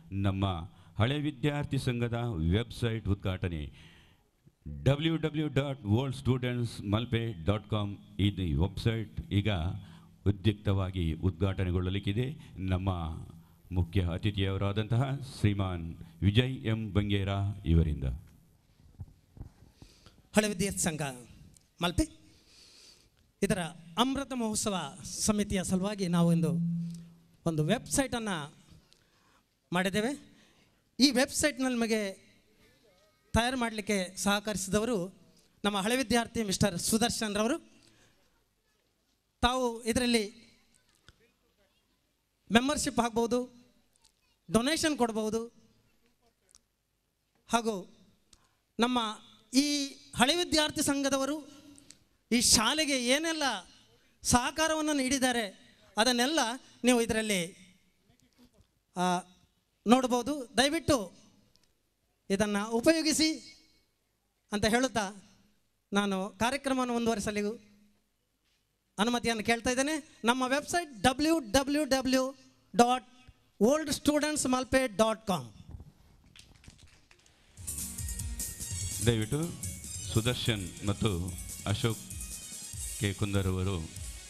ನಮ್ಮ ಹಳೆ ವಿದ್ಯಾರ್ಥಿ ಸಂಘದ ವೆಬ್ಸೈಟ್ ಉದ್ಘಾಟನೆ W W dot world students Malpe dot com ಇದು ವೆಬ್ಸೈಟ್ ಈಗ ಉದ್ಯುಕ್ತವಾಗಿ ಉದ್ಘಾಟನೆಗೊಳ್ಳಲಿಕ್ಕಿದೆ ನಮ್ಮ ಮುಖ್ಯ ಅತಿಥಿಯವರಾದಂತಹ ಶ್ರೀಮಾನ್ ವಿಜಯ್ ಎಂ ಬಂಗೇರ ಇವರಿಂದ ಹಳೆ ವಿದ್ಯಾರ್ಥಿ ಸಂಘ ಮಲ್ಪೆ ಇದರ ಅಮೃತ ಮಹೋತ್ಸವ ಸಮಿತಿಯ ಸಲುವಾಗಿ ನಾವು ಒಂದು ಒಂದು ವೆಬ್ಸೈಟನ್ನು ಮಾಡಿದ್ದೇವೆ ಈ ವೆಬ್ಸೈಟ್ನಲ್ಲಿ ನಮಗೆ ತಯಾರು ಮಾಡಲಿಕ್ಕೆ ಸಹಕರಿಸಿದವರು ನಮ್ಮ ಹಳೆ ವಿದ್ಯಾರ್ಥಿ ಮಿಸ್ಟರ್ ಸುದರ್ಶನ್ ರವರು ತಾವು ಇದರಲ್ಲಿ ಮೆಂಬರ್ಶಿಪ್ ಆಗ್ಬೋದು ಡೊನೇಷನ್ ಕೊಡ್ಬೋದು ಹಾಗೂ ನಮ್ಮ ಈ ಹಳೆ ವಿದ್ಯಾರ್ಥಿ ಸಂಘದವರು ಈ ಶಾಲೆಗೆ ಏನೆಲ್ಲ ಸಹಕಾರವನ್ನು ನೀಡಿದ್ದಾರೆ ಅದನ್ನೆಲ್ಲ ನೀವು ಇದರಲ್ಲಿ ಆ, ನೋಡ್ಬೋದು ದಯವಿಟ್ಟು ಇದನ್ನು ಉಪಯೋಗಿಸಿ ಅಂತ ಹೇಳುತ್ತಾ ನಾನು ಕಾರ್ಯಕ್ರಮವನ್ನು ಮುಂದುವರಿಸಲಿ ಅನುಮತಿಯನ್ನು ಕೇಳ್ತಾ ಇದ್ದೇನೆ ನಮ್ಮ website W W W dot old students Malpe dot com ದಯವಿಟ್ಟು ಸುದರ್ಶನ್ ಮತ್ತು ಅಶೋಕ್ ಕೆ ಕುಂದರ್ ಅವರು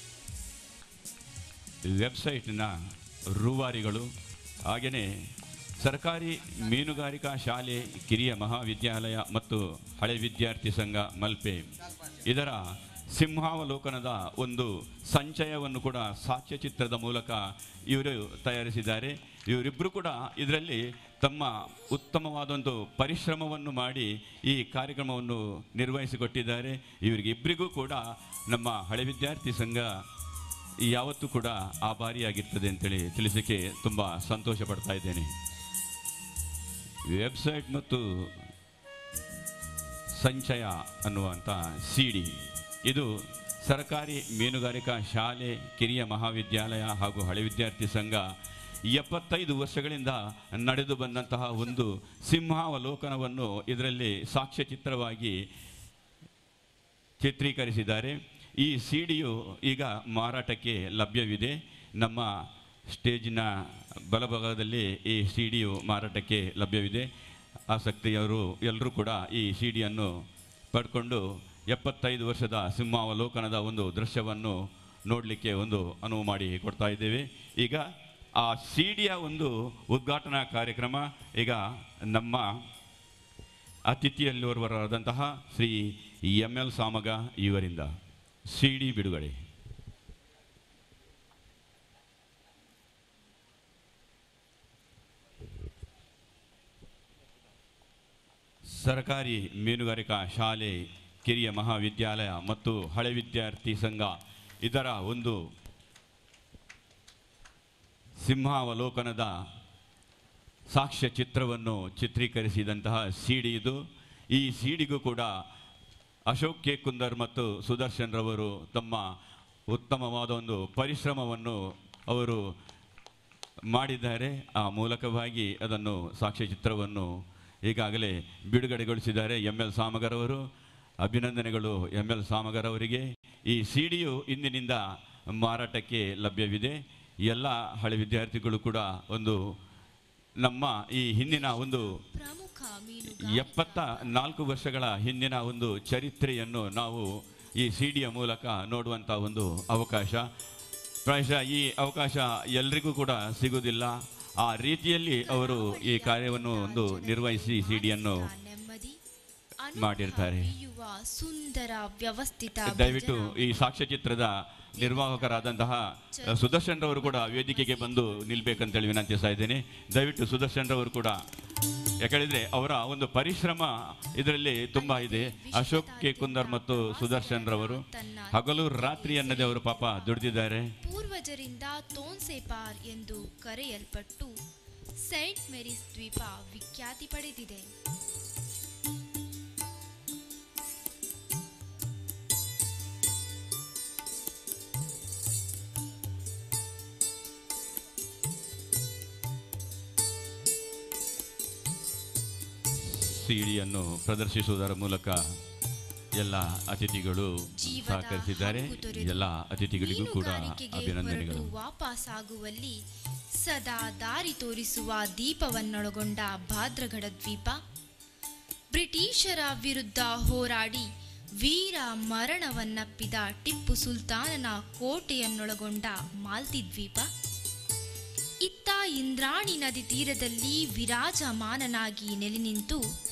ವೆಬ್ಸೈಟ್ನ ರೂವಾರಿಗಳು ಹಾಗೆಯೇ ಸರ್ಕಾರಿ ಮೀನುಗಾರಿಕಾ ಶಾಲೆ ಕಿರಿಯ ಮಹಾವಿದ್ಯಾಲಯ ಮತ್ತು ಹಳೆ ವಿದ್ಯಾರ್ಥಿ ಸಂಘ ಮಲ್ಪೆ ಇದರ ಸಿಂಹಾವಲೋಕನದ ಒಂದು ಸಂಚಯವನ್ನು ಕೂಡ ಸಾಕ್ಷ್ಯಚಿತ್ರದ ಮೂಲಕ ಇವರು ತಯಾರಿಸಿದ್ದಾರೆ ಇವರಿಬ್ಬರು ಕೂಡ ಇದರಲ್ಲಿ ತಮ್ಮ ಉತ್ತಮವಾದೊಂದು ಪರಿಶ್ರಮವನ್ನು ಮಾಡಿ ಈ ಕಾರ್ಯಕ್ರಮವನ್ನು ನಿರ್ವಹಿಸಿಕೊಟ್ಟಿದ್ದಾರೆ ಇವರಿಗಿಬ್ಬರಿಗೂ ಕೂಡ ನಮ್ಮ ಹಳೆ ವಿದ್ಯಾರ್ಥಿ ಸಂಘ ಯಾವತ್ತೂ ಕೂಡ ಆಭಾರಿಯಾಗಿರ್ತದೆ ಅಂತೇಳಿ ತಿಳಿಸೋಕ್ಕೆ ತುಂಬ ಸಂತೋಷ ಪಡ್ತಾ ಇದ್ದೇನೆ ವೆಬ್ಸೈಟ್ ಮತ್ತು ಸಂಚಯ ಅನ್ನುವಂಥ ಸಿ ಡಿ ಇದು ಸರ್ಕಾರಿ ಮೀನುಗಾರಿಕಾ ಶಾಲೆ ಕಿರಿಯ ಮಹಾವಿದ್ಯಾಲಯ ಹಾಗೂ ಹಳೆ ವಿದ್ಯಾರ್ಥಿ ಸಂಘ ಎಪ್ಪತ್ತೈದು ವರ್ಷಗಳಿಂದ ನಡೆದು ಬಂದಂತಹ ಒಂದು ಸಿಂಹಾವಲೋಕನವನ್ನು ಇದರಲ್ಲಿ ಸಾಕ್ಷ್ಯಚಿತ್ರವಾಗಿ ಚಿತ್ರೀಕರಿಸಿದ್ದಾರೆ ಈ ಸಿ ಡಿಯು ಈಗ ಮಾರಾಟಕ್ಕೆ ಲಭ್ಯವಿದೆ ನಮ್ಮ ಸ್ಟೇಜಿನ ಬಲಭಾಗದಲ್ಲಿ ಈ ಸಿ ಡಿಯು ಮಾರಾಟಕ್ಕೆ ಲಭ್ಯವಿದೆ ಆಸಕ್ತಿಯವರು ಎಲ್ಲರೂ ಕೂಡ ಈ ಸಿ ಡಿಯನ್ನು ಪಡ್ಕೊಂಡು ಎಪ್ಪತ್ತೈದು ವರ್ಷದ ಸಿಂಹಾವಲೋಕನದ ಒಂದು ದೃಶ್ಯವನ್ನು ನೋಡಲಿಕ್ಕೆ ಒಂದು ಅನುವು ಮಾಡಿ ಕೊಡ್ತಾ ಇದ್ದೇವೆ ಈಗ ಆ ಸಿ ಡಿಯ ಒಂದು ಉದ್ಘಾಟನಾ ಕಾರ್ಯಕ್ರಮ ಈಗ ನಮ್ಮ ಅತಿಥಿಯಲ್ಲಿರುವವರಾದಂತಹ ಶ್ರೀ ಎಂ ಎಲ್ ಸಾಮಗ ಇವರಿಂದ ಸಿ ಡಿ ಬಿಡುಗಡೆ ಸರ್ಕಾರಿ ಮೀನುಗಾರಿಕಾ ಶಾಲೆ ಕಿರಿಯ ಮಹಾವಿದ್ಯಾಲಯ ಮತ್ತು ಹಳೆ ವಿದ್ಯಾರ್ಥಿ ಸಂಘ ಇದರ ಒಂದು ಸಿಂಹಾವಲೋಕನದ ಸಾಕ್ಷ್ಯ ಚಿತ್ರವನ್ನು ಚಿತ್ರೀಕರಿಸಿದಂತಹ ಸಿಡಿ ಇದು ಈ ಸಿಡಿಗೂ ಕೂಡ ಅಶೋಕ್ ಕೆ ಕುಂದರ್ ಮತ್ತು ಸುದರ್ಶನ್ ರವರು ತಮ್ಮ ಉತ್ತಮವಾದ ಒಂದು ಪರಿಶ್ರಮವನ್ನು ಅವರು ಮಾಡಿದ್ದಾರೆ ಆ ಮೂಲಕವಾಗಿ ಅದನ್ನು ಸಾಕ್ಷ್ಯ ಚಿತ್ರವನ್ನು ಈಗಾಗಲೇ ಬಿಡುಗಡೆಗೊಳಿಸಿದ್ದಾರೆ ಎಂ ಎಲ್ ಸಾಮಗರ್ ಅವರು ಅಭಿನಂದನೆಗಳು ಎಂ ಎಲ್ ಸಾಮಗರ್ ಅವರಿಗೆ ಈ ಸಿ ಡಿಯು ಇಂದಿನಿಂದ ಮಾರಾಟಕ್ಕೆ ಲಭ್ಯವಿದೆ ಎಲ್ಲ ಹಳೆ ವಿದ್ಯಾರ್ಥಿಗಳು ಕೂಡ ಒಂದು ನಮ್ಮ ಈ ಹಿಂದಿನ ಒಂದು ಪ್ರಮುಖ ಎಪ್ಪತ್ತ ನಾಲ್ಕು ವರ್ಷಗಳ ಹಿಂದಿನ ಒಂದು ಚರಿತ್ರೆಯನ್ನು ನಾವು ಈ ಸಿ ಡಿಯ ಮೂಲಕ ನೋಡುವಂಥ ಒಂದು ಅವಕಾಶ ಪ್ರಾಯಶಃ ಈ ಅವಕಾಶ ಎಲ್ರಿಗೂ ಕೂಡ ಸಿಗುವುದಿಲ್ಲ ಆ ರೀತಿಯಲ್ಲಿ ಅವರು ಈ ಕಾರ್ಯವನ್ನು ಒಂದು ನಿರ್ವಹಿಸಿ ಸಿ ಡಿಯನ್ನು ನೆಮ್ಮದಿ ಮಾಡಿರ್ತಾರೆ. ಯುವ ಸುಂದರ ವ್ಯವಸ್ಥಿತ ದಯವಿಟ್ಟು ಭಜನಾ ಈ ಸಾಕ್ಷ್ಯಚಿತ್ರದ ನಿರ್ವಾಹಕರಾದಂತಹ ಸುದರ್ಶನ್ ರವರು ಕೂಡ ವೇದಿಕೆಗೆ ಬಂದು ನಿಲ್ಬೇಕಂತೇಳಿ ವಿನಂತಿಸ್ತಾ ಇದ್ದೇನೆ ದಯವಿಟ್ಟು ಸುದರ್ಶನ್ ರವರು ಕೂಡ ಯಾಕಂದ್ರೆ ಅವರ ಒಂದು ಪರಿಶ್ರಮ ಇದರಲ್ಲಿ ತುಂಬಾ ಇದೆ ಅಶೋಕ್ ಕೆ ಕುಂದರ್ ಮತ್ತು ಸುದರ್ಶನ್ ರವರು ಹಗಲು ರಾತ್ರಿ ಅನ್ನದೇ ಅವರು ಪಾಪ ದುಡಿದಿದ್ದಾರೆ ಪೂರ್ವಜರಿಂದ ತೋನ್ಸೆಪಾರ್ ಎಂದು ಕರೆಯಲ್ಪಟ್ಟು ಸೈಂಟ್ ಮೇರಿಸ್ ದ್ವೀಪ ವಿಖ್ಯಾತಿ ಪಡೆದಿದೆ ಸಿಡಿಯನ್ನು ಪ್ರದರ್ಶಿಸುವುದರ ಮೂಲಕ ಎಲ್ಲ ಅತಿಥಿಗಳು ಜೀವದ ಸಹಕರಿಸಿದ್ದಾರೆ ಹಕ್ಕು ತೊರೆದು ಎಲ್ಲ ಅತಿಥಿಗಳಿಗೂ ಕೂಡ ಮೀನುಗಾರಿಕೆಗೆ ಅಭಿನಂದನೆಗಳು ಹೊರಟು ವಾಪಸ್ಸಾಗುವಲ್ಲಿ ಸದಾ ದಾರಿ ತೋರಿಸುವ ದೀಪವನ್ನೊಳಗೊಂಡ ಭಾದ್ರಗಡ ದ್ವೀಪ ಬ್ರಿಟಿಷರ ವಿರುದ್ಧ ಹೋರಾಡಿ ವೀರ ಮರಣವನ್ನಪ್ಪಿದ ಟಿಪ್ಪು ಸುಲ್ತಾನನ ಕೋಟೆಯನ್ನೊಳಗೊಂಡ ಮಾಲ್ತಿ ದ್ವೀಪ ಇತ್ತ ಇಂದ್ರಾಣಿ ನದಿ ತೀರದಲ್ಲಿ ವಿರಾಜಮಾನನಾಗಿ ನೆಲೆ ನಿಂತು